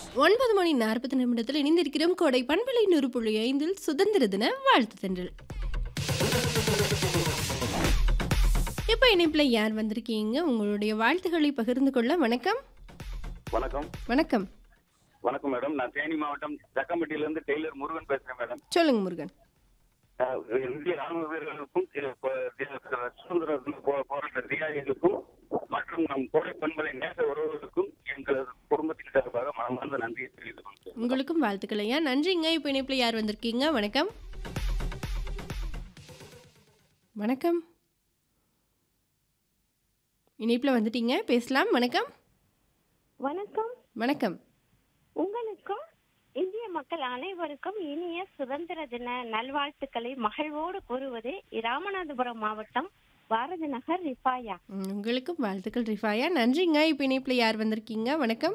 ஒன்பது மணி நாற்பது நிமிடத்தில் இணைந்திருக்கிறோம் கோடை பண்பலை நூறு புள்ளி ஐந்தில் சுதந்திர தின வாழ்த்து தென்றல் இப்போ இணைப்பில் யார் வந்திருக்கீங்க உங்களுடைய வாழ்த்துக்களை பகிர்ந்து கொள்ள வணக்கம் வணக்கம் வணக்கம் வணக்கம் மேடம் நான் தேனி மாவட்டம் தக்கம்பட்டியில இருந்து டெய்லர் முருகன் பேசுறேன் மேடம் சொல்லுங்க முருகன் அஹ் இந்திய ராணுவ வீரர்களுக்கும் இது ப- இது சுதந்திர தின போ- போராட்ட தியாகிகளுக்கும் மற்றும் நம் கோடை பண்பலை நேச உறவுகளுக்கும் எங்களது குடும்பத்தின் சார்பாக மனமார்ந்த நன்றியை தெரிவித்துக் கொள்கிறேன் உங்களுக்கும் வாழ்த்துக்கள் ஐயா நன்றிங்க இப்போ இணைப்பில் யார் வந்திருக்கீங்க வணக்கம் வணக்கம் இணைப்பில் வந்துட்டீங்க பேசலாம் வணக்கம் வணக்கம் வணக்கம் உங்களுக்கும் இந்திய மக்கள் அனைவருக்கும் இனிய சுதந்திர தின நல்வாழ்த்துக்களை மகிழ்வோடு கூறுவது ராமநாதபுரம் மாவட்டம் பாரதி நகர் ரிஃபாயா ம், உங்களுக்கும் வாழ்த்துக்கள் ரிஃபாயா நன்றிங்க இப்போ இணைப்பில் யார் வந்திருக்கீங்க வணக்கம்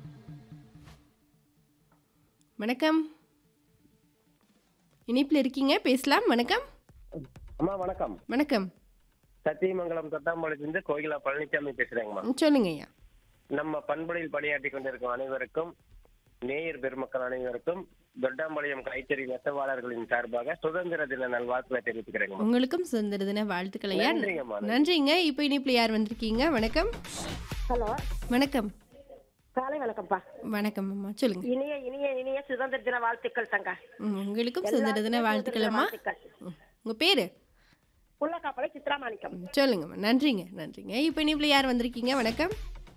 வணக்கம் இணைப்பில் இருக்கீங்க பேசலாம் வணக்கம் அம்மா வணக்கம் வணக்கம் சத்தியமங்கலம் தொட்டாம்பாளையத்திலிருந்து கோகிலா பழனிசாமி பேசுறேங்கம்மா ம், சொல்லுங்க ஐயா நம்ம பண்புகளில் பணியாற்றி கொண்டிருக்கும் அனைவருக்கும் நேயர் பெருமக்கள் அனைவருக்கும் தொட்டாம்பாளையம் கைத்தறி நெசவாளர்களின் சார்பாக சுதந்திர தின நல்வாழ்த்துக்களை தெரிவித்துக்கிறேங்கம்மா உங்களுக்கும் சுதந்திர தின வாழ்த்துக்கள் ஐயா நன்றிங்கம்மா நன்றிங்க இப்போ இணைப்பில் யார் வந்திருக்கீங்க வணக்கம் ஹலோ வணக்கம் காலை வணக்கம்ப்பா வணக்கம் அம்மா சொல்லுங்க இனிய இனிய இனிய சுதந்திர தின வாழ்த்துக்கள் தங்க ம், உங்களுக்கும் சுதந்திர தின வாழ்த்துக்கள் அம்மா ம், உங்க பேரு புள்ளக்காப்பளை சித்ராமாணிக்கம் ம், சொல்லுங்கம்மா நன்றிங்க நன்றிங்க இப்போ இணைப்பில் யார் வந்திருக்கீங்க வணக்கம்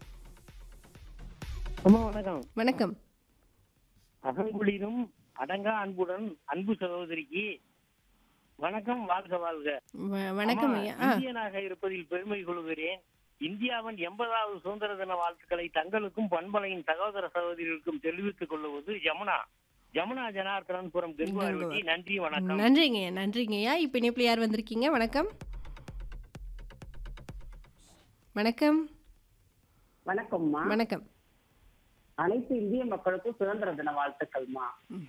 அம்மா வணக்கம் வணக்கம் அகங்குளிரும் அடங்கா அன்புடன் அன்பு சகோதரிக்கு வணக்கம் வாழ்க வாழ்க வ- வணக்கம் அம்மா, ஐயா ஆ இந்தியனாக இருப்பதில் பெருமை கொள்கிறேன் இந்தியாவின் எண்பதாவது சுதந்திர தின வாழ்த்துக்களை தங்களுக்கும் பண்பலையின் சகோதர சகோதரிகளுக்கும் தெரிவித்துக் கொள்வது ஜமுனா ஜமுனா ஜனார்த்தனபுரம் கெங்குவார்வதி நன்றி வணக்கம் நன்றிங்க நன்றிங்கய்யா இப்போ இணைப்பில் யார் வந்திருக்கீங்க வணக்கம் வணக்கம் வணக்கம்மா வணக்கம் அனைத்து இந்திய மக்களுக்கும் சுதந்திர தின வாழ்த்துக்கள்மா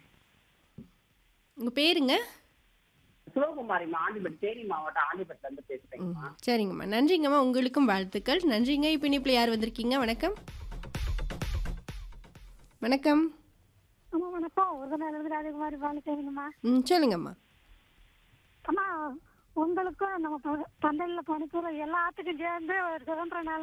உங்க பேருங்க சிவகுமாரிம்மா ஆண்டிபட் தேனி மாவட்டம் ஆண்டிபட்ல இருந்து ம், பேசுறேங்கம்மா சரிங்கம்மா நன்றிங்கம்மா உங்களுக்கும் வாழ்த்துக்கள் நன்றிங்க இப்போ இணைப்பில் யார் வந்திருக்கீங்க வணக்கம் வணக்கம் அம்மா வணக்கம் ஒரு நாள் ராஜகுமாரி பாலச்சேரிங்கம்மா ம் சொல்லுங்கம்மா அம்மா உங்களுக்கும் நம்ம பந்தல்ல பணிபுற எல்லாத்துக்கும் சேர்ந்து ஒரு சுதந்திர நாள்